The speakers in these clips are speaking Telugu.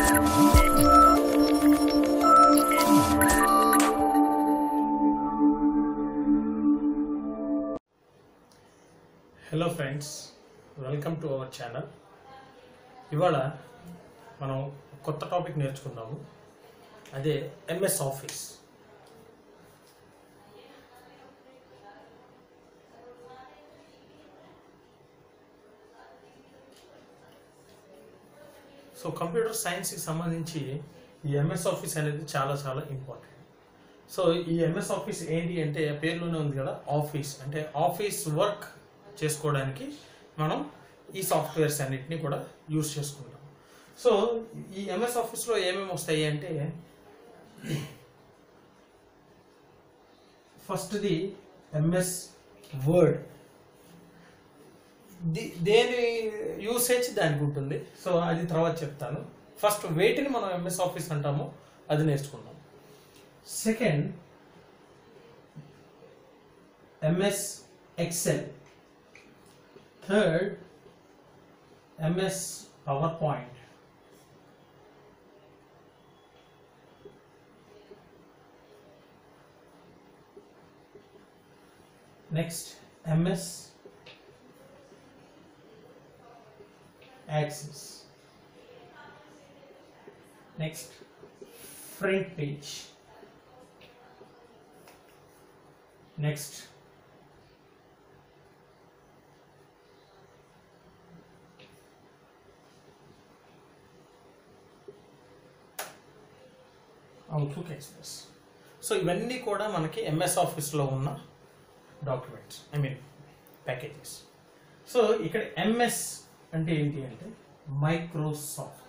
hello friends welcome to our channel ఇవాళ మనం కొత్త టాపిక్ నేర్చుకుందాము అదే ఎంఎస్ ఆఫీస్ సో కంప్యూటర్ సైన్స్కి సంబంధించి ఈ ఎంఎస్ ఆఫీస్ అనేది చాలా చాలా ఇంపార్టెంట్ సో ఈ ఎంఎస్ ఆఫీస్ ఏంటి అంటే పేరులోనే ఉంది కదా ఆఫీస్ అంటే ఆఫీస్ వర్క్ చేసుకోవడానికి మనం ఈ సాఫ్ట్వేర్స్ అన్నిటిని కూడా యూస్ చేసుకుంటాం సో ఈ ఎంఎస్ ఆఫీస్లో ఏమేమి వస్తాయి అంటే ఫస్ట్ది ఎంఎస్ వర్డ్ ది- దేని యూసేజ్ దానికి ఉంటుంది సో అది తర్వాత చెప్తాను ఫస్ట్ వేటిని మనం ఎంఎస్ ఆఫీస్ అంటామో అది నేర్చుకుందాం second MS Excel third MS PowerPoint next MS Access next FrontPage next Outlook Express so ఇవన్నీ కూడా మనకి ఎంఎస్ ఆఫీస్లో ఉన్న documents I mean packages so ఇక్కడ ఎంఎస్ అంటే ఏంటి అంటే మైక్రోసాఫ్ట్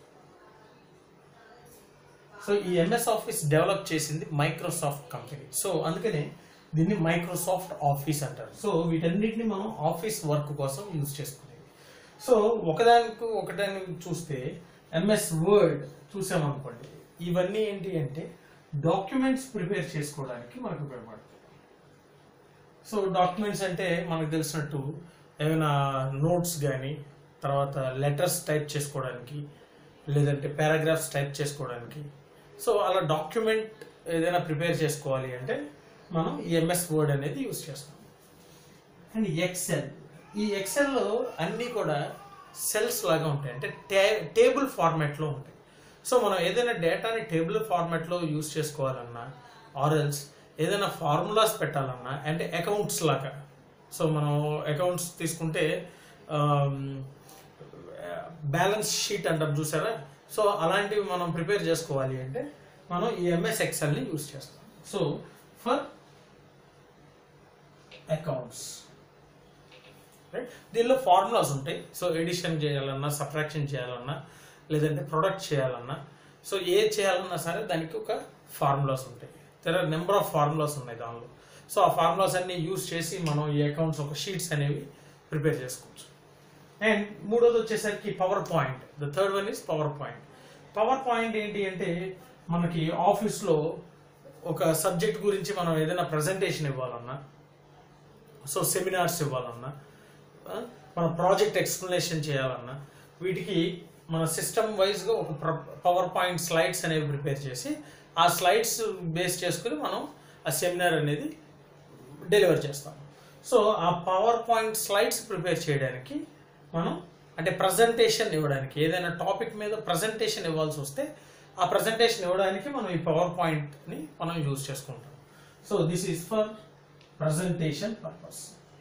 సో ఈ ఎంఎస్ ఆఫీస్ డెవలప్ చేసింది మైక్రోసాఫ్ట్ కంపెనీ సో అందుకనే దీన్ని మైక్రోసాఫ్ట్ ఆఫీస్ అంటారు సో వీటన్నిటిని మనం ఆఫీస్ వర్క్ కోసం యూజ్ చేసుకునేది సో ఒకదానికి ఒకదాన్ని చూస్తే ఎంఎస్ వర్డ్ చూసామనుకోండి ఇవన్నీ ఏంటి అంటే డాక్యుమెంట్స్ ప్రిపేర్ చేసుకోవడానికి మనకు ఉపయోగపడుతుంది సో డాక్యుమెంట్స్ అంటే మనకు తెలిసినట్టు ఏమైనా నోట్స్ కానీ తర్వాత లెటర్స్ టైప్ చేసుకోవడానికి లేదంటే పారాగ్రాఫ్స్ టైప్ చేసుకోవడానికి సో అలా డాక్యుమెంట్ ఏదైనా ప్రిపేర్ చేసుకోవాలి అంటే మనం ఈ ఎంఎస్ వర్డ్ అనేది యూస్ చేస్తాం అండ్ ఎక్సెల్ ఈ ఎక్సెల్లో అన్నీ కూడా సెల్స్ లాగా ఉంటాయి అంటే టే టేబుల్ ఫార్మాట్లో ఉంటాయి సో మనం ఏదైనా డేటాని టేబుల్ ఫార్మాట్లో యూస్ చేసుకోవాలన్నా ఆర్ఎల్స్ ఏదైనా ఫార్ములాస్ పెట్టాలన్నా అంటే అకౌంట్స్ లాగా సో మనం అకౌంట్స్ తీసుకుంటే బ్యాలెన్స్ షీట్ అంటాం చూసారా సో అలాంటివి మనం ప్రిపేర్ చేసుకోవాలి అంటే మనం ఈ ఎంఎస్ ఎక్సెల్ని యూస్ చేస్తాం సో ఫర్ అకౌంట్స్ రైట్ దీనిలో ఫార్ములాస్ ఉంటాయి సో ఎడిషన్ చేయాలన్నా సబ్ట్రాక్షన్ చేయాలన్నా లేదంటే ప్రొడక్ట్ చేయాలన్నా సో ఏ చేయాలన్నా సరే దానికి ఒక ఫార్ములాస్ ఉంటాయి తెర నెంబర్ ఆఫ్ ఫార్ములాస్ ఉన్నాయి దానిలో సో ఆ ఫార్ములాస్ అన్ని యూస్ చేసి మనం ఈ అకౌంట్స్ ఒక షీట్స్ అనేవి ప్రిపేర్ చేసుకోవచ్చు అండ్ మూడోది వచ్చేసరికి PowerPoint the third one is PowerPoint PowerPoint ఏంటి అంటే మనకి ఆఫీస్లో ఒక సబ్జెక్ట్ గురించి మనం ఏదైనా ప్రజెంటేషన్ ఇవ్వాలన్నా సో సెమినార్స్ ఇవ్వాలన్నా ఆ, మన ప్రాజెక్ట్ ఎక్స్ప్లెనేషన్ చేయాలన్నా వీటికి మన సిస్టమ్ వైజ్గా ఒక పవర్ పాయింట్ స్లైడ్స్ అనేవి ప్రిపేర్ చేసి ఆ స్లైడ్స్ బేస్ చేసుకుని మనం ఆ సెమినార్ అనేది డెలివర్ చేస్తాం సో ఆ పవర్ పాయింట్ స్లైడ్స్ ప్రిపేర్ చేయడానికి మనం అంటే ప్రజెంటేషన్ ఇవ్వడానికి ఏదైనా టాపిక్ మీద ప్రజెంటేషన్ ఇవ్వాల్సి వస్తే ఆ ప్రజెంటేషన్ ఇవ్వడానికి మనం ఈ పవర్ పాయింట్ని మనం యూజ్ చేసుకుంటాం so this is for presentation purpose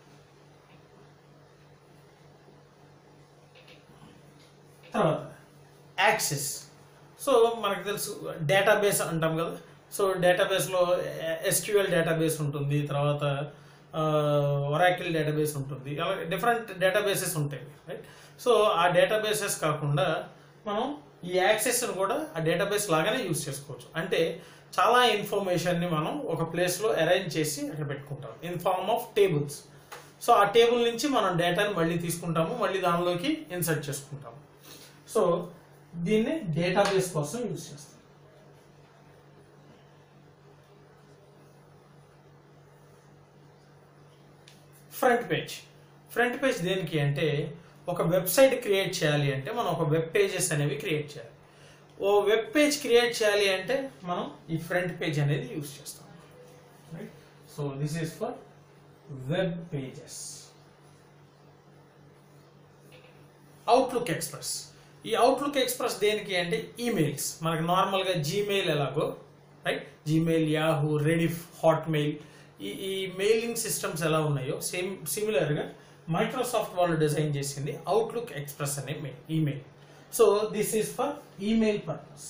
తర్వాత యాక్సెస్ సో మనకు తెలుసు డేటాబేస్ అంటాం కదా సో డేటాబేస్లో ఎస్క్యూఎల్ డేటాబేస్ ఉంటుంది తర్వాత ఒరాకిల్ డేటాబేస్ ఉంటుంది అలా డిఫరెంట్ డేటాబేసెస్ ఉంటాయి రైట్ సో ఆ డేటాబేసెస్ కాకుండా మనం ఈ యాక్సెస్ని కూడా ఆ డేటాబేస్ లాగానే యూస్ చేసుకోవచ్చు అంటే చాలా ఇన్ఫర్మేషన్ని మనం ఒక ప్లేస్లో అరేంజ్ చేసి అక్కడ పెట్టుకుంటాం in form of tables so ఆ టేబుల్ నుంచి మనం డేటాని మళ్ళీ తీసుకుంటాము మళ్ళీ దానిలోకి ఇన్సర్ట్ చేసుకుంటాము సో దీన్ని డేటాబేస్ కోసం యూజ్ చేస్తాం ఫ్రంట్ పేజ్ ఫ్రంట్ పేజ్ దేనికి అంటే ఒక వెబ్సైట్ క్రియేట్ చేయాలి అంటే మనం ఒక వెబ్ పేజెస్ అనేవి క్రియేట్ చేయాలి ఓ వెబ్ పేజ్ క్రియేట్ చేయాలి అంటే మనం ఈ ఫ్రంట్ పేజ్ అనేది యూస్ చేస్తాం right so this is for web pages Outlook Express ఈ అవుట్లుక్ ఎక్స్ప్రెస్ దేనికి అంటే ఈమెయిల్స్ మనకి నార్మల్గా జీమెయిల్ ఎలాగో right Gmail Yahoo Rediff Hotmail ఈ ఈ మెయిలింగ్ సిస్టమ్స్ ఎలా ఉన్నాయో సేమ్ సిమిలర్గా మైక్రోసాఫ్ట్ వాళ్ళు డిజైన్ చేసింది అవుట్లుక్ ఎక్స్ప్రెస్ అనే email so this is for email purpose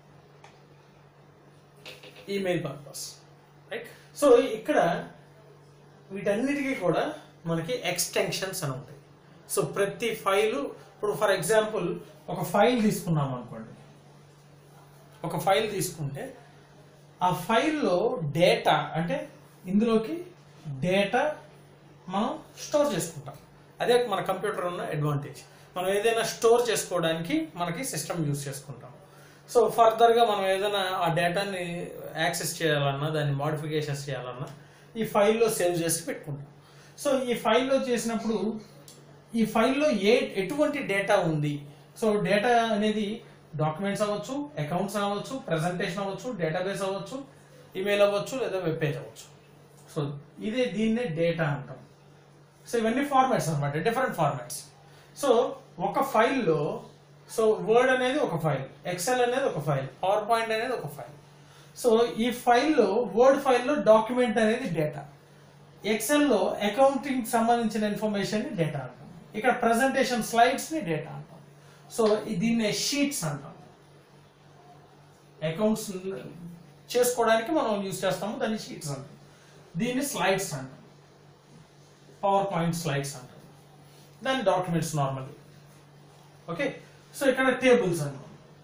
email purpose right so ఇక్కడ వీటన్నిటికీ కూడా మనకి ఎక్స్టెన్షన్స్ అని ఉంటాయి సో ప్రతి ఫైలు ఇప్పుడు ఫర్ ఎగ్జాంపుల్ ఒక ఫైల్ తీసుకున్నాం అనుకోండి ఒక ఫైల్ తీసుకుంటే ఆ ఫైల్లో డేటా అంటే ఇందులోకి డేటా మనం స్టోర్ చేసుకుంటాం అదే మన కంప్యూటర్ ఉన్న అడ్వాంటేజ్ మనం ఏదైనా స్టోర్ చేసుకోవడానికి మనకి సిస్టమ్ యూస్ చేసుకుంటాం సో ఫర్దర్గా మనం ఏదైనా ఆ డేటాని యాక్సెస్ చేయాలన్నా దాన్ని మోడిఫికేషన్స్ చేయాలన్నా ఈ ఫైల్లో సేవ్ చేసి పెట్టుకుంటాం సో ఈ ఫైల్లో చేసినప్పుడు ఈ ఫైల్లో ఏ ఎటువంటి డేటా ఉంది సో డేటా అనేది డాక్యుమెంట్స్ అవ్వచ్చు అకౌంట్స్ అవ్వచ్చు ప్రెజెంటేషన్ అవ్వచ్చు డేటాబేస్ అవ్వచ్చు ఈమెయిల్ అవ్వచ్చు లేదా వెబ్ పేజ్ అవ్వచ్చు సో ఇదే దీన్నే డేటా అంటాం సో ఇవన్నీ ఫార్మాట్స్ అన్నమాట డిఫరెంట్ ఫార్మాట్స్ సో ఒక ఫైల్లో సో వర్డ్ అనేది ఒక ఫైల్ ఎక్సెల్ అనేది ఒక ఫైల్ పవర్ పాయింట్ అనేది ఒక ఫైల్ సో ఈ ఫైల్లో వర్డ్ ఫైల్లో డాక్యుమెంట్ అనేది డేటా ఎక్సెల్లో అకౌంటింగ్ సంబంధించిన ఇన్ఫర్మేషన్ ని డేటా అంటాం ఇక్కడ ప్రెజెంటేషన్ స్లైడ్స్ ని డేటా అంటాం సో దీన్ని షీట్స్ అంటాం అకౌంట్స్ చేసుకోవడానికి మనం యూజ్ చేస్తాము దాన్ని షీట్స్ అంటాం దీన్ని స్లైడ్స్ అంటాం పవర్ పాయింట్ స్లైడ్స్ అంటాం దాన్ని డాక్యుమెంట్స్ నార్మల్ ఓకే సో ఇక్కడ టేబుల్స్ అంటాం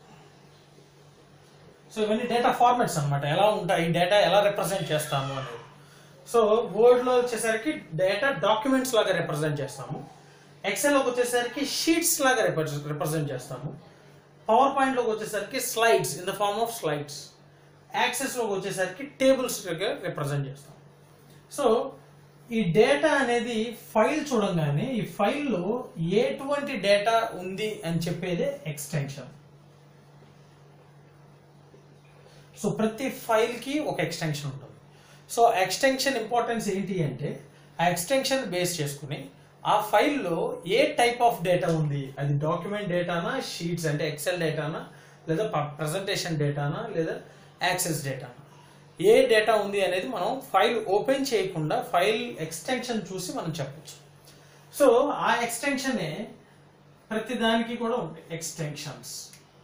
సో ఇవన్నీ డేటా ఫార్మాట్స్ అన్నమాట ఎలా ఉంటాయి డేటా ఎలా రిప్రజెంట్ చేస్తాము అనేది సో వర్డ్ లో వచ్చేసరికి డేటా డాక్యుమెంట్స్ లాగా రిప్రజెంట్ చేస్తాము ఎక్సెల్ లోకి వచ్చేసరికి షీట్స్ లాగా రిప్రజెంట్ చేస్తాము పవర్ పాయింట్ లోకి వచ్చేసరికి slides in the form of slides access లోకి వచ్చేసరికి టేబుల్స్ లాగా రిప్రజెంట్ చేస్తాం సో ఈ డేటా అనేది ఫైల్ చూడంగానే ఈ ఫైల్లో ఎటువంటి డేటా ఉంది అని చెప్పేదే ఎక్స్టెన్షన్ సో ప్రతి ఫైల్ కి ఒక ఎక్స్టెన్షన్ ఉంటుంది సో ఎక్స్టెన్షన్ ఇంపార్టెన్స్ ఏంటి అంటే ఆ ఎక్స్టెన్షన్ బేస్ చేసుకుని ఆ ఫైల్లో ఏ టైప్ ఆఫ్ డేటా ఉంది అది డాక్యుమెంట్ డేటానా షీట్స్ అంటే ఎక్సెల్ డేటానా లేదా ప్రజెంటేషన్ డేటానా లేదా యాక్సెస్ డేటానా ఏ డేటా ఉంది అనేది మనం ఫైల్ ఓపెన్ చేయకుండా ఫైల్ ఎక్స్టెన్షన్ చూసి మనం చెప్పొచ్చు సో ఆ ఎక్స్టెన్షనే ప్రతి దానికి కూడా ఉంటాయి ఎక్స్టెన్షన్స్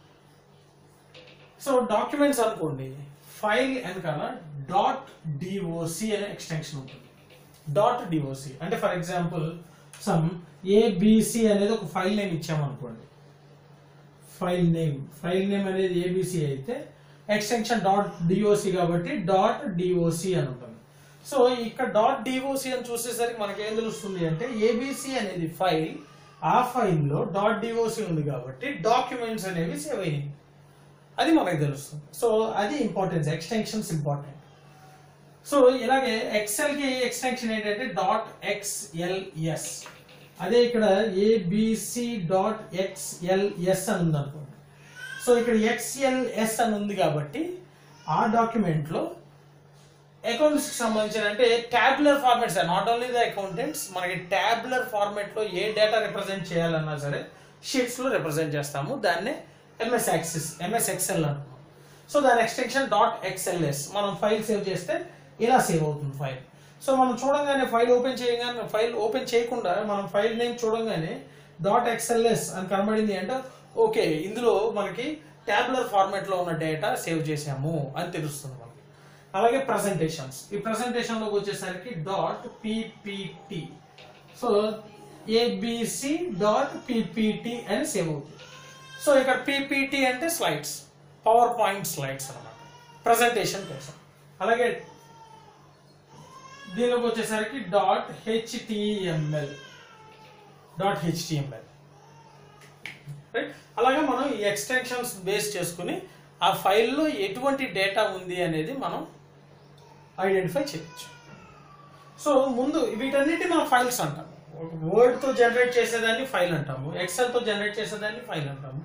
సో డాక్యుమెంట్స్ అనుకోండి ఫైల్ వెనకాల డాట్ డిఓసి అనే ఎక్స్టెన్షన్ ఉంటుంది డాట్ డిఓసి అంటే ఫర్ ఎగ్జాంపుల్ సమ్ ఏబిసి అనేది ఒక ఫైల్ నేమ్ ఇచ్చామనుకోండి ఫైల్ నేమ్ ఫైల్ నేమ్ అనేది ఏబిసి అయితే ఎక్స్టెన్షన్ డాట్ డిఓసి కాబట్టి డాట్ డిఓసి అని ఉంటుంది సో ఇక్కడ డాట్ డిఓసి అని చూసేసరికి మనకి ఏం తెలుస్తుంది అంటే ఏబిసి అనేది ఫైల్ ఆ ఫైల్లో డాట్ డిఓసి ఉంది కాబట్టి డాక్యుమెంట్స్ అనేవి సేవ్ అయినాయి అది మనకు తెలుస్తుంది సో అది ఇంపార్టెన్స్ ఎక్స్టెన్షన్స్ ఇంపార్టెంట్ సో ఇలాగే ఎక్సెల్ కి ఎక్స్టెన్షన్ ఏంటంటే డాట్ ఎక్స్ఎల్ఎస్ అదే ఇక్కడ ఏబిసి డాట్ ఎక్స్ఎల్ఎస్ అని ఉంది అనుకోండి సో ఇక్కడ ఎక్స్ఎల్ఎస్ అని ఉంది కాబట్టి ఆ డాక్యుమెంట్ లో అకౌంట్స్ కి సంబంధించిన అంటే tabular formats not only the accountants మనకి ట్యాబులర్ ఫార్మాట్ లో ఏ డేటా రిప్రజెంట్ చేయాలన్నా సరే షీట్స్ లో రిప్రజెంట్ చేస్తాము దాన్నే ఎంఎస్ యాక్సిస్ ఎంఎస్ ఎక్సెల్ అంటున్నాం సో దాని ఎక్స్టెన్షన్ డాట్ ఎక్స్ఎల్ఎస్ మనం ఫైల్ సేవ్ చేస్తే ఇలా సేవ్ అవుతుంది ఫైల్ సో మనం చూడంగానే ఫైల్ ఓపెన్ చేయగానే ఫైల్ ఓపెన్ చేయకుండా మనం ఫైల్ నేమ్ చూడంగానే డాట్ ఎక్స్ఎల్ఎస్ అని కనబడింది అంటే ఓకే ఇందులో మనకి ట్యాబులర్ ఫార్మాట్ లో ఉన్న డేటా సేవ్ చేసాము అని తెలుస్తుంది మనకి అలాగే ప్రజెంటేషన్స్ ఈ ప్రజెంటేషన్ లోకి వచ్చేసరికి dot PPT so ABC dot PPT అని సేవ్ అవుతుంది సో ఇక్కడ పిపిటి అంటే స్లైడ్స్ పవర్ పాయింట్ స్లైడ్స్ అన్నమాట ప్రజెంటేషన్ కోసం అలాగే దీనిలోకి వచ్చేసరికి dot HTML dot HTML right అలాగే మనం ఈ ఎక్స్టెన్షన్స్ బేస్ చేసుకుని ఆ ఫైల్లో ఎటువంటి డేటా ఉంది అనేది మనం ఐడెంటిఫై చేయొచ్చు సో ముందు వీటన్నిటి మనం ఫైల్స్ అంటాము వర్డ్ తో జనరేట్ చేసేదాన్ని ఫైల్ అంటాము ఎక్సెల్ తో జనరేట్ చేసేదాన్ని ఫైల్ అంటాము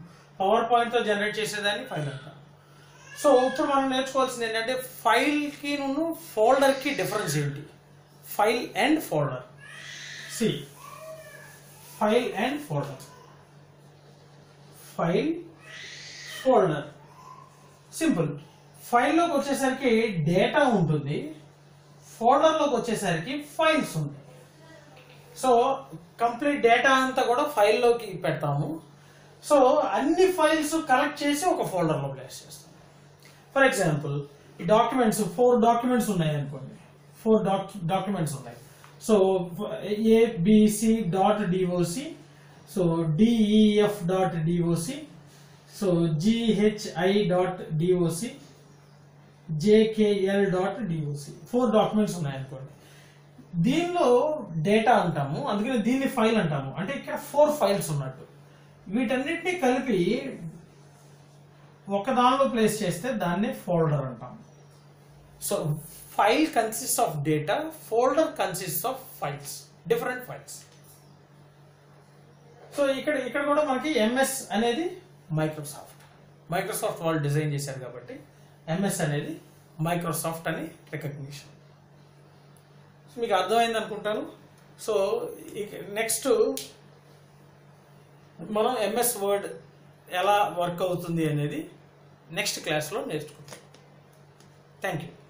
పవర్ పాయింట్తో జనరేట్ చేసేదాన్ని ఫైల్ అంటాం సో ఇప్పుడు మనం నేర్చుకోవాల్సింది ఏంటంటే ఫైల్కి నువ్వు ఫోల్డర్కి డిఫరెన్స్ ఏంటి file and folder see file and folder file folder simple ఫైల్లోకి వచ్చేసరికి డేటా ఉంటుంది ఫోల్డర్లోకి వచ్చేసరికి ఫైల్స్ ఉంటాయి సో కంప్లీట్ డేటా అంతా కూడా ఫైల్లోకి పెడతాము సో అన్ని ఫైల్స్ కలెక్ట్ చేసి ఒక ఫోల్డర్లో ప్లేస్ చేస్తాం ఫర్ ఎగ్జాంపుల్ ఈ డాక్యుమెంట్స్ ఫోర్ డాక్యుమెంట్స్ ఉన్నాయి అనుకోండి ఫోర్ డాక్యుమెంట్స్ ఉన్నాయి so ABC dot DOC so DEF dot DOC so GHI dot DOC JKL dot DOC four documents ఉన్నాయనుకోండి దీనిలో డేటా అంటాము అందుకని దీన్ని ఫైల్ అంటాము అంటే ఇక్కడ ఫోర్ ఫైల్స్ ఉన్నట్టు వీటన్నిటిని కలిపి ఒక దానిలో ప్లేస్ చేస్తే దాన్ని ఫోల్డర్ అంటాం so file consist of data folder consist of files different files so ఇక్కడ ఇక్కడ కూడా మనకి ఎంఎస్ అనేది మైక్రోసాఫ్ట్ మైక్రోసాఫ్ట్ వాళ్ళు డిజైన్ చేశారు కాబట్టి ఎంఎస్ అనేది మైక్రోసాఫ్ట్ అని రికగ్నిషన్ సో మీకు అర్థమైంది అనుకుంటాను సో నెక్స్ట్ మనం ఎంఎస్ వర్డ్ ఎలా వర్క్ అవుతుంది అనేది నెక్స్ట్ క్లాస్లో నేర్చుకుంటాం థ్యాంక్ యూ